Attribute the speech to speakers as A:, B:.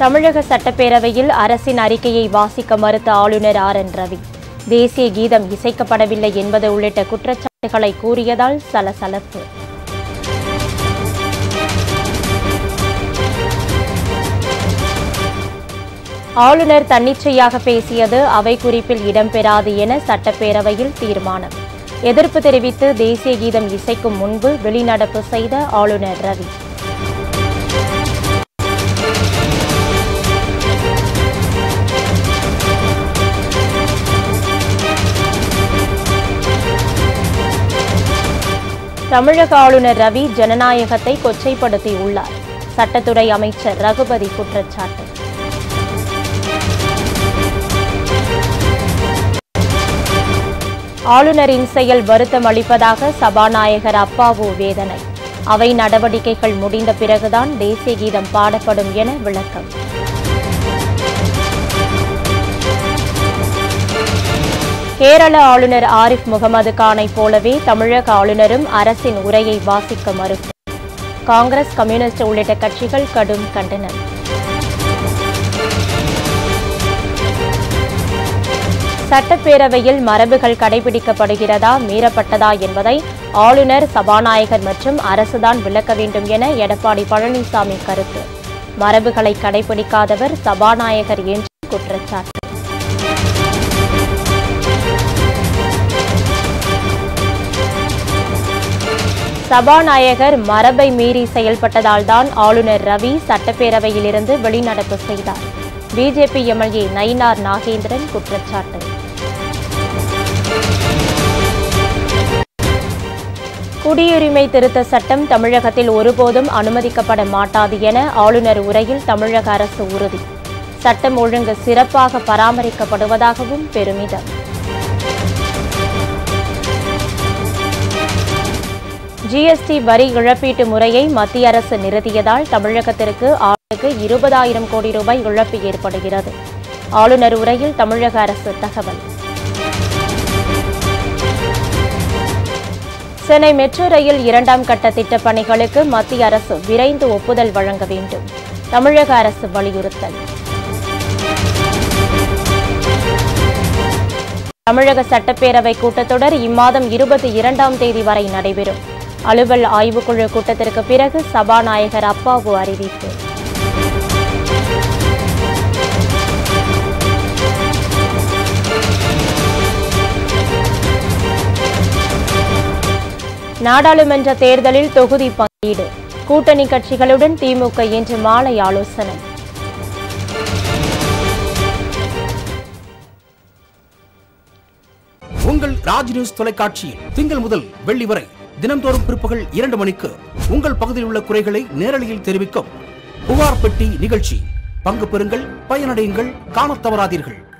A: தமிழக சட்டப்பேரவையில் அரசின் அறிக்கையை வாசிக்க மறுத்த ஆளுநர் ஆர் என் ரவி தேசிய கீதம் இசைக்கப்படவில்லை என்பது உள்ளிட்ட குற்றச்சாட்டுகளை கூறியதால் சலசலப்பு ஆளுநர் தன்னிச்சையாக பேசியது அவை குறிப்பில் இடம்பெறாது என சட்டப்பேரவையில் தீர்மானம் எதிர்ப்பு தெரிவித்து தேசிய கீதம் இசைக்கும் முன்பு வெளிநடப்பு செய்த ஆளுநர் ரவி தமிழக ஆளுநர் ரவி ஜனநாயகத்தை கொச்சைப்படுத்தியுள்ளார் சட்டத்துறை அமைச்சர் ரகுபதி குற்றச்சாட்டு ஆளுநரின் செயல் வருத்தம் அளிப்பதாக சபாநாயகர் அப்பாவு வேதனை அவை நடவடிக்கைகள் முடிந்த பிறகுதான் தேசிய கீதம் பாடப்படும் என விளக்கம் கேரள ஆளுநர் ஆரிஃப் முகமது கானை போலவே தமிழக ஆளுநரும் அரசின் உரையை வாசிக்க மறுப்பு காங்கிரஸ் கம்யூனிஸ்ட் உள்ளிட்ட கட்சிகள் கடும் கண்டனம் சட்டப்பேரவையில் மரபுகள் கடைபிடிக்கப்படுகிறதா மீறப்பட்டதா என்பதை ஆளுநர் சபாநாயகர் மற்றும் அரசுதான் விளக்க வேண்டும் என எடப்பாடி பழனிசாமி கருத்து மரபுகளை கடைபிடிக்காதவர் சபாநாயகர் என்று குற்றச்சாட்டு சபாநாயகர் மரபை மீறி செயல்பட்டதால்தான் ஆளுநர் ரவி சட்டப்பேரவையிலிருந்து வெளிநடப்பு செய்தார் பிஜேபி எம்எல்ஏ நயினார் நாகேந்திரன் குற்றச்சாட்டு குடியுரிமை திருத்த சட்டம் தமிழகத்தில் ஒருபோதும் அனுமதிக்கப்பட மாட்டாது என ஆளுநர் உரையில் தமிழக அரசு உறுதி சட்டம் ஒழுங்கு சிறப்பாக பராமரிக்கப்படுவதாகவும் பெருமிதம் ஜிஎஸ்டி வரி இழப்பீட்டு முறையை மத்திய அரசு நிறுத்தியதால் தமிழகத்திற்கு ஆண்டுக்கு இருபதாயிரம் கோடி ரூபாய் இழப்பு ஏற்படுகிறது ஆளுநர் உரையில் தமிழக அரசு தகவல் சென்னை மெட்ரோ ரயில் இரண்டாம் கட்ட திட்டப் பணிகளுக்கு மத்திய அரசு விரைந்து ஒப்புதல் வழங்க வேண்டும் தமிழக அரசு வலியுறுத்தல் தமிழக சட்டப்பேரவை கூட்டத்தொடர் இம்மாதம் இருபத்தி இரண்டாம் தேதி வரை நடைபெறும் அலுவல் ஆய்வுக்குழு கூட்டத்திற்கு பிறகு சபாநாயகர் அப்பாவு அறிவிப்பு நாடாளுமன்ற தேர்தலில் தொகுதி பங்கீடு கூட்டணி கட்சிகளுடன் திமுக இன்று மாலை ஆலோசனை
B: உங்கள் ராஜ் நியூஸ் தொலைக்காட்சியில் திங்கள் முதல் வெள்ளி வரை தினம்தோறும் பிற்பகல் இரண்டு மணிக்கு உங்கள் பகுதியில் உள்ள குறைகளை நேரலையில் தெரிவிக்கும் புகார் பெட்டி நிகழ்ச்சி பங்கு பெறுங்கள் பயனடையுங்கள் காணத் தவறாதீர்கள்